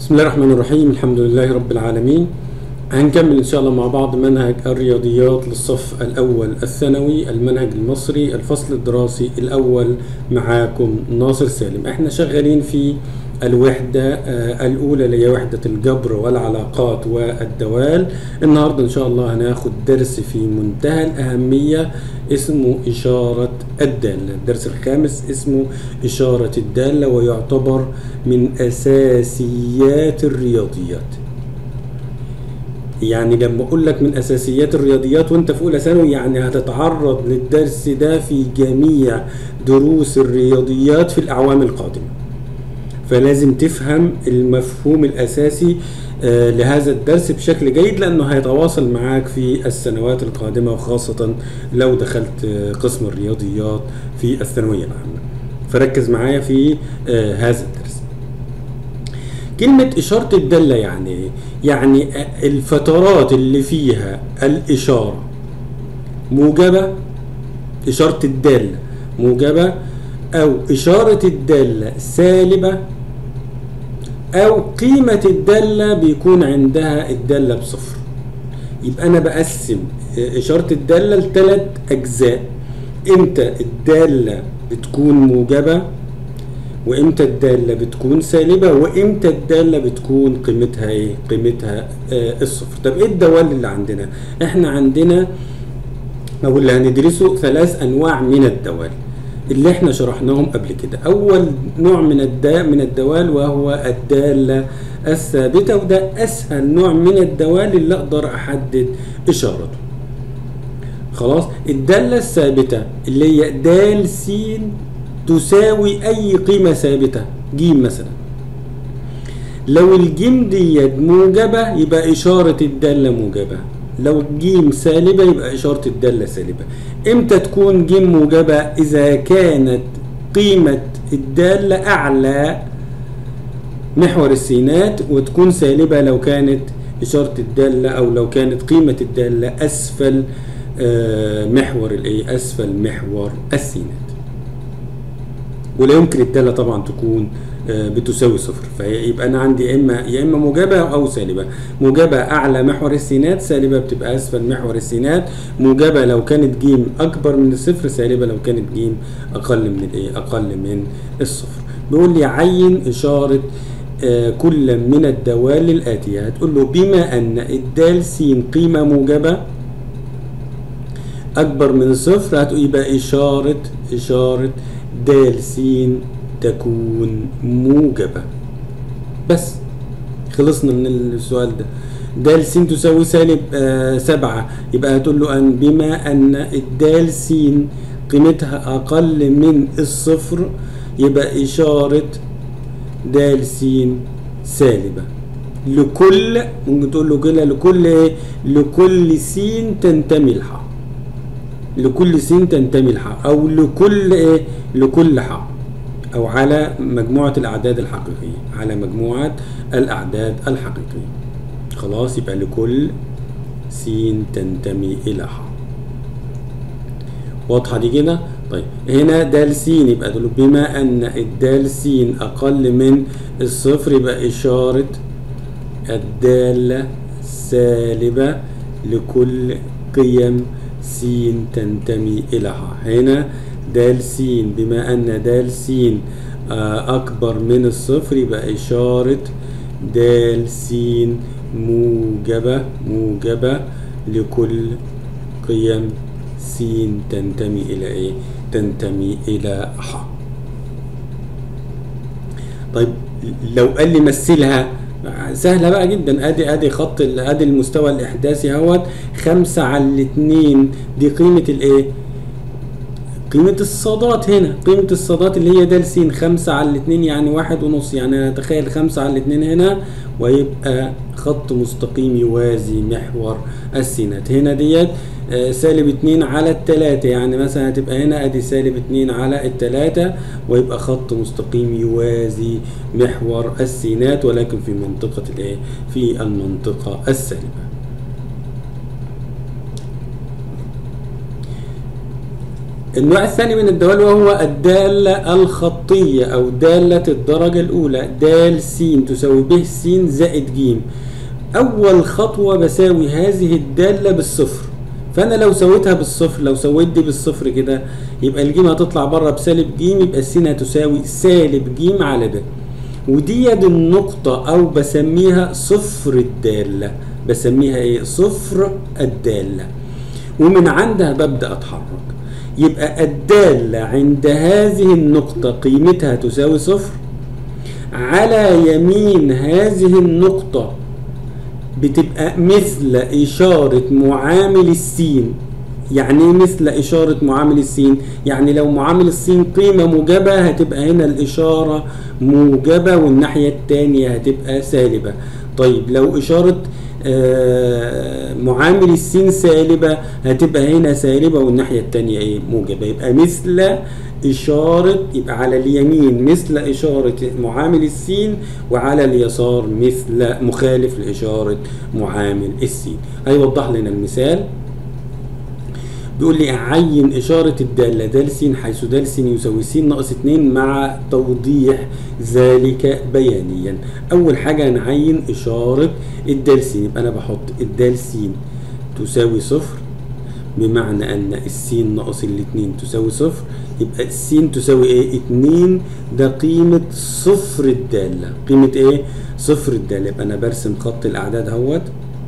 بسم الله الرحمن الرحيم الحمد لله رب العالمين هنكمل ان شاء الله مع بعض منهج الرياضيات للصف الاول الثانوي المنهج المصري الفصل الدراسي الاول معاكم ناصر سالم احنا شغالين في الوحدة آه، الأولى اللي هي وحدة الجبر والعلاقات والدوال النهاردة إن شاء الله هناخد درس في منتهى الأهمية اسمه إشارة الدالة الدرس الخامس اسمه إشارة الدالة ويعتبر من أساسيات الرياضيات يعني لما اقول لك من اساسيات الرياضيات وانت في اولى ثانوي يعني هتتعرض للدرس ده في جميع دروس الرياضيات في الاعوام القادمه فلازم تفهم المفهوم الاساسي آه، لهذا الدرس بشكل جيد لانه هيتواصل معاك في السنوات القادمه وخاصه لو دخلت آه، قسم الرياضيات في الثانويه العامه فركز معايا في آه، هذا الدرس كلمة إشارة الدالة يعني إيه؟ يعني الفترات اللي فيها الإشارة موجبة إشارة الدالة موجبة أو إشارة الدالة سالبة أو قيمة الدالة بيكون عندها الدالة بصفر يبقى أنا بقسم إشارة الدالة لثلاث أجزاء إمتى الدالة بتكون موجبة وامتى الداله بتكون سالبه وامتى الداله بتكون قيمتها ايه قيمتها آه الصفر طب ايه الدوال اللي عندنا احنا عندنا او اللي هندرسه ثلاث انواع من الدوال اللي احنا شرحناهم قبل كده اول نوع من الدا من الدوال وهو الداله الثابته وده اسهل نوع من الدوال اللي اقدر احدد اشارته خلاص الداله الثابته اللي هي د س تساوي اي قيمة ثابتة جيم مثلا لو الجيم ديت موجبة يبقى اشارة الدالة موجبة لو الجيم سالبة يبقى اشارة الدالة سالبة امتى تكون جيم موجبة اذا كانت قيمة الدالة اعلى محور السينات وتكون سالبة لو كانت اشارة الدالة او لو كانت قيمة الدالة اسفل آه، محور الايه اسفل محور السينات ولا يمكن الداله طبعا تكون آه، بتساوي صفر فيبقى انا عندي يا اما يا اما موجبه او سالبه موجبه اعلى محور السينات سالبه بتبقى اسفل محور السينات موجبه لو كانت جيم اكبر من الصفر سالبه لو كانت جيم اقل من الايه اقل من الصفر بيقول لي عين اشاره آه، كل من الدوال الاتيه هتقول له بما ان الدال س قيمه موجبه اكبر من الصفر هتقول يبقى اشاره اشاره د س تكون موجبة بس خلصنا من السؤال ده د س تساوي سالب آه سبعة يبقى هتقول له أن بما أن الدال س قيمتها أقل من الصفر يبقى إشارة د س سالبة لكل ممكن تقول له كده لكل ايه لكل س تنتمي لها لكل س تنتمي لها او لكل ايه لكل ح او على مجموعة الاعداد الحقيقية على مجموعة الاعداد الحقيقية خلاص يبقى لكل س تنتمي الى ح واضحة دي كده طيب هنا د س يبقى دول بما ان الدال س اقل من الصفر يبقى اشارة الدالة سالبة لكل قيم س تنتمي إليها هنا د س بما أن د س أكبر من الصفر يبقى إشارة د س موجبة موجبة لكل قيم س تنتمي إلى إيه؟ تنتمي إلى ح طيب لو قال لي مثلها سهله بقى جدا ادي ادي خط ال- ادي المستوى الاحداثي اهوت خمسة على الاتنين دي قيمه الايه قيمة الصادات هنا قيمة الصادات اللي هي د س خمسة على الاتنين يعني واحد ونص يعني انا اتخيل خمسة على الاتنين هنا ويبقى خط مستقيم يوازي محور السينات هنا ديت آه، سالب اتنين على التلاتة يعني مثلا هتبقى هنا ادي سالب اتنين على التلاتة ويبقى خط مستقيم يوازي محور السينات ولكن في منطقة الايه في المنطقة السالبة النوع الثاني من الدوال وهو الدالة الخطية أو دالة الدرجة الأولى دال س تساوي ب س زائد ج أول خطوة بساوي هذه الدالة بالصفر فأنا لو سويتها بالصفر لو سويت دي بالصفر كده يبقى الجيم هتطلع بره بسالب ج يبقى الس هتساوي سالب ج على ب ودي دي النقطة أو بسميها صفر الدالة بسميها إيه؟ صفر الدالة ومن عندها ببدأ أتحرك يبقى الدالة عند هذه النقطة قيمتها تساوي صفر على يمين هذه النقطة بتبقى مثل إشارة معامل السين يعني ايه مثل إشارة معامل السين؟ يعني لو معامل السين قيمة موجبة هتبقى هنا الإشارة موجبة والناحية التانية هتبقى سالبة. طيب لو إشارة آه معامل السين سالبة هتبقى هنا سالبة والناحية التانية ايه موجبة يبقى مثل إشارة يبقى على اليمين مثل إشارة معامل السين وعلى اليسار مثل مخالف لإشارة معامل السين هيوضح لنا المثال بيقول لي عين إشارة الدالة د س حيث د س يساوي س ناقص 2 مع توضيح ذلك بيانيا. أول حاجة نعين إشارة الدال س يبقى أنا بحط الدال س تساوي صفر بمعنى أن السين ناقص الاتنين تساوي صفر يبقى السين تساوي إيه؟ 2 ده قيمة صفر الدالة. قيمة إيه؟ صفر الدالة يبقى أنا برسم خط الأعداد أهوت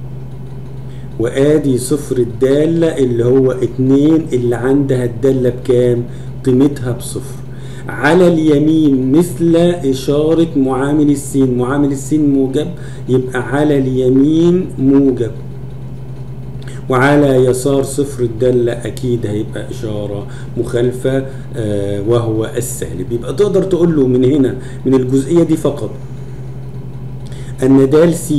وادي صفر الدالة اللي هو اتنين اللي عندها الدالة بكام قيمتها بصفر على اليمين مثل إشارة معامل السين معامل السين موجب يبقى على اليمين موجب وعلى يسار صفر الدالة أكيد هيبقى إشارة مخالفة آه وهو السالب يبقى تقدر تقول له من هنا من الجزئية دي فقط أن دال س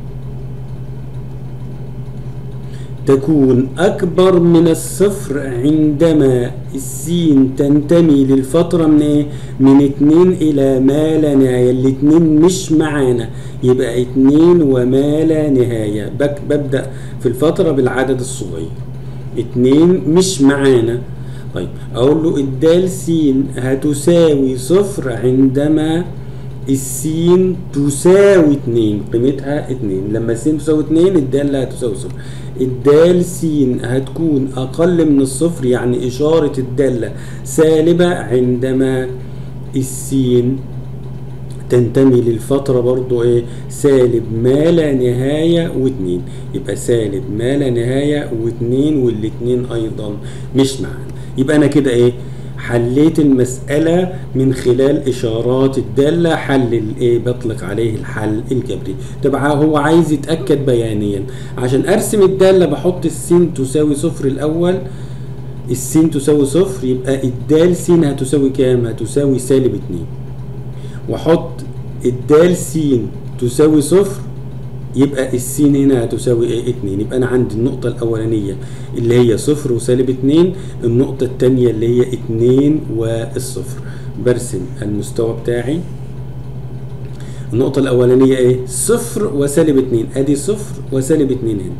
تكون أكبر من الصفر عندما السين تنتمي للفترة من إيه؟ من اتنين إلى ما لا نهاية الاتنين مش معانا يبقى اتنين وما لا نهاية بك ببدأ في الفترة بالعدد الصغير اتنين مش معانا طيب أقول له الدال س هتساوي صفر عندما السين تساوي اتنين قيمتها اتنين لما السين تساوي اتنين الدالة هتساوي صفر الدال س هتكون أقل من الصفر يعني إشارة الدالة سالبة عندما السين تنتمي للفترة برضو ايه سالب ما لا نهاية واتنين يبقى سالب ما لا نهاية واتنين والاتنين أيضا مش معانا يبقى أنا كده ايه حليت المسألة من خلال إشارات الدالة حل الإيه بطلق عليه الحل الجبري طبعا هو عايز يتأكد بيانيا عشان أرسم الدالة بحط السين تساوي صفر الأول السين تساوي صفر يبقى الدال س هتساوي كام؟ هتساوي سالب اتنين وأحط الدال س تساوي صفر يبقى السين هنا هتساوي ايه؟ اتنين يبقى انا عندي النقطة الأولانية اللي هي صفر وسالب اتنين النقطة التانية اللي هي اتنين والصفر برسم المستوى بتاعي النقطة الأولانية ايه؟ صفر وسالب اتنين ادي صفر وسالب اتنين هنا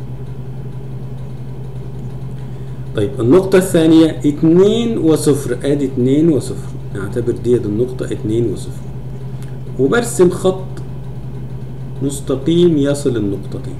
طيب النقطة الثانية اتنين وصفر ادي اتنين وصفر نعتبر دي النقطة اتنين وصفر وبرسم خط مستقيم يصل النقطتين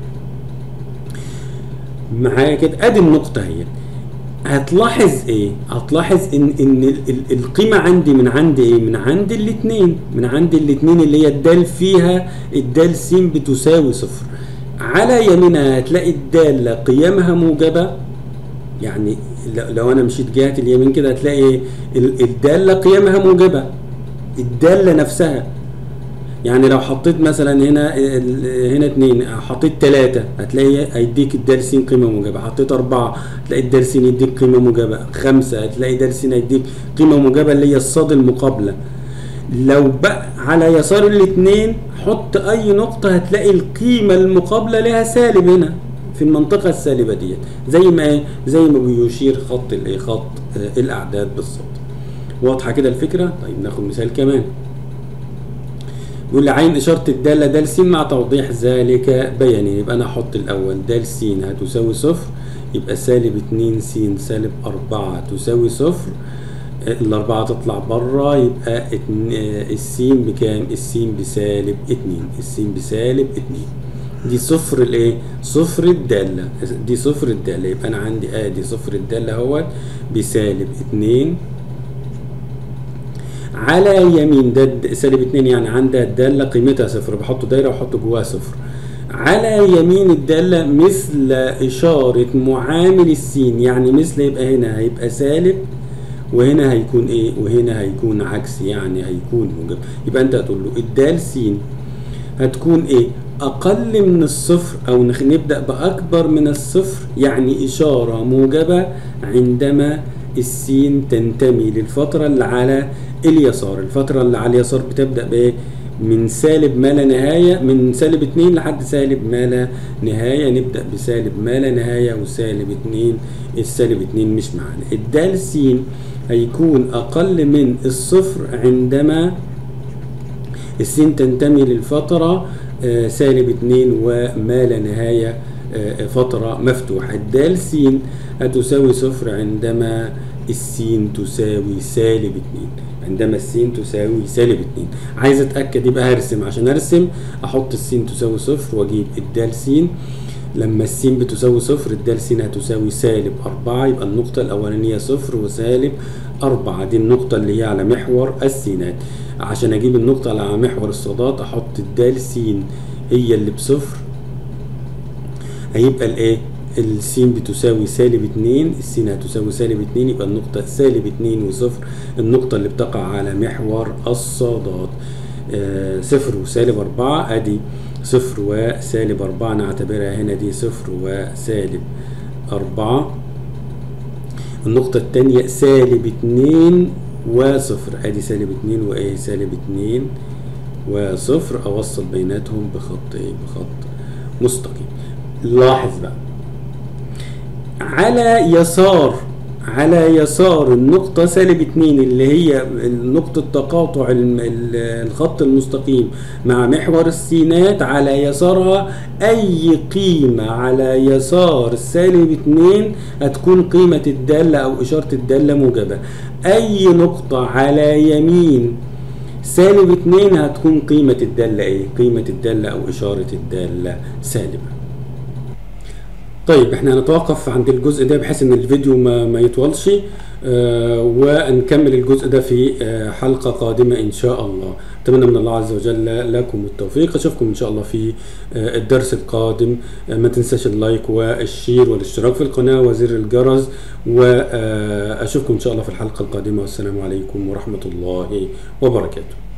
معايا كده ادي النقطة اهي هتلاحظ ايه هتلاحظ ان ان ال- ال- القيمة عندي من عند ايه من عند الاتنين من عند الاتنين اللي هي الدال فيها الدال س بتساوي صفر على يمينها هتلاقي الدالة قيمها موجبة يعني ل- لو انا مشيت جهة اليمين كده هتلاقي ايه ال- الدالة قيمها موجبة الدالة نفسها يعني لو حطيت مثلا هنا ال- هنا اتنين حطيت تلاتة هتلاقي هيديك الدال س قيمة موجبة حطيت أربعة هتلاقي الدال س يديك قيمة موجبة خمسة هتلاقي دال س هيديك قيمة موجبة اللي هي الصاد المقابلة لو بقى على يسار الاتنين حط أي نقطة هتلاقي القيمة المقابلة لها سالب هنا في المنطقة السالبة ديت زي ما إيه؟ زي ما بيشير خط الايه خط آه، الأعداد بالظبط واضحة كده الفكرة طيب ناخد مثال كمان يقول لي عين إشارة الدالة د س مع توضيح ذلك بياني يبقى أنا أحط الأول د س هتساوي صفر يبقى سالب اتنين س سالب أربعة تساوي صفر الأربعة تطلع بره يبقى اتن... آه، السين بكام؟ السين بسالب اتنين السين بسالب اتنين دي صفر الايه؟ صفر الدالة دي صفر الدالة يبقى أنا عندي ادي صفر الدالة اهوت بسالب اتنين على يمين ده د- سالب اتنين يعني عندها الدالة قيمتها صفر بحط دايرة واحط جواها صفر على يمين الدالة مثل إشارة معامل السين يعني مثل يبقى هنا هيبقى سالب وهنا هيكون ايه وهنا هيكون عكس يعني هيكون موجب يبقى انت هتقول له الدال س هتكون ايه اقل من الصفر او نخ- نبدا باكبر من الصفر يعني اشاره موجبه عندما السين تنتمي للفتره اللي على اليسار الفتره اللي على اليسار بتبدا بايه من سالب ما لا نهاية من سالب اتنين لحد سالب ما لا نهاية نبدأ بسالب ما لا نهاية وسالب اتنين السالب اتنين مش معانا الدال س هيكون أقل من الصفر عندما السين تنتمي للفترة آه، سالب اتنين وما لا نهاية آه، فترة مفتوحة الدال س هتساوي صفر عندما السين تساوي سالب اتنين عندما السين تساوي سالب اتنين عايز اتأكد يبقى هرسم عشان ارسم احط السين تساوي صفر واجيب الدال س لما السين بتساوي صفر الدال س هتساوي سالب أربعة يبقى النقطة الأولانية صفر وسالب أربعة دي النقطة اللي هي على محور السينات عشان أجيب النقطة اللي على محور الصادات أحط الدال س هي اللي بصفر هيبقى الإيه؟ السين بتساوي سالب اتنين السين هتساوي سالب اتنين يبقى النقطة سالب اتنين وصفر النقطة اللي بتقع على محور الصادات آه صفر وسالب أربعة أدي صفر وسالب أربعة نعتبرها هنا دي صفر وسالب أربعة النقطة التانية سالب اتنين وصفر ادي سالب اتنين وايه سالب اتنين وصفر اوصل بيناتهم بخط ايه بخط مستقيم لاحظ بقى على يسار على يسار النقطة سالب اتنين اللي هي نقطة تقاطع الم- ال- الخط المستقيم مع محور السينات على يسارها أي قيمة على يسار سالب اتنين هتكون قيمة الدالة أو إشارة الدالة موجبة أي نقطة على يمين سالب اتنين هتكون قيمة الدالة إيه؟ قيمة الدالة أو إشارة الدالة سالبة طيب احنا هنتوقف عند الجزء ده بحيث ان الفيديو ما, ما يطولش آه ونكمل الجزء ده في آه حلقة قادمة ان شاء الله اتمنى من الله عز وجل لكم التوفيق اشوفكم ان شاء الله في آه الدرس القادم آه ما تنساش اللايك والشير والاشتراك في القناة وزر الجرس واشوفكم ان شاء الله في الحلقة القادمة والسلام عليكم ورحمة الله وبركاته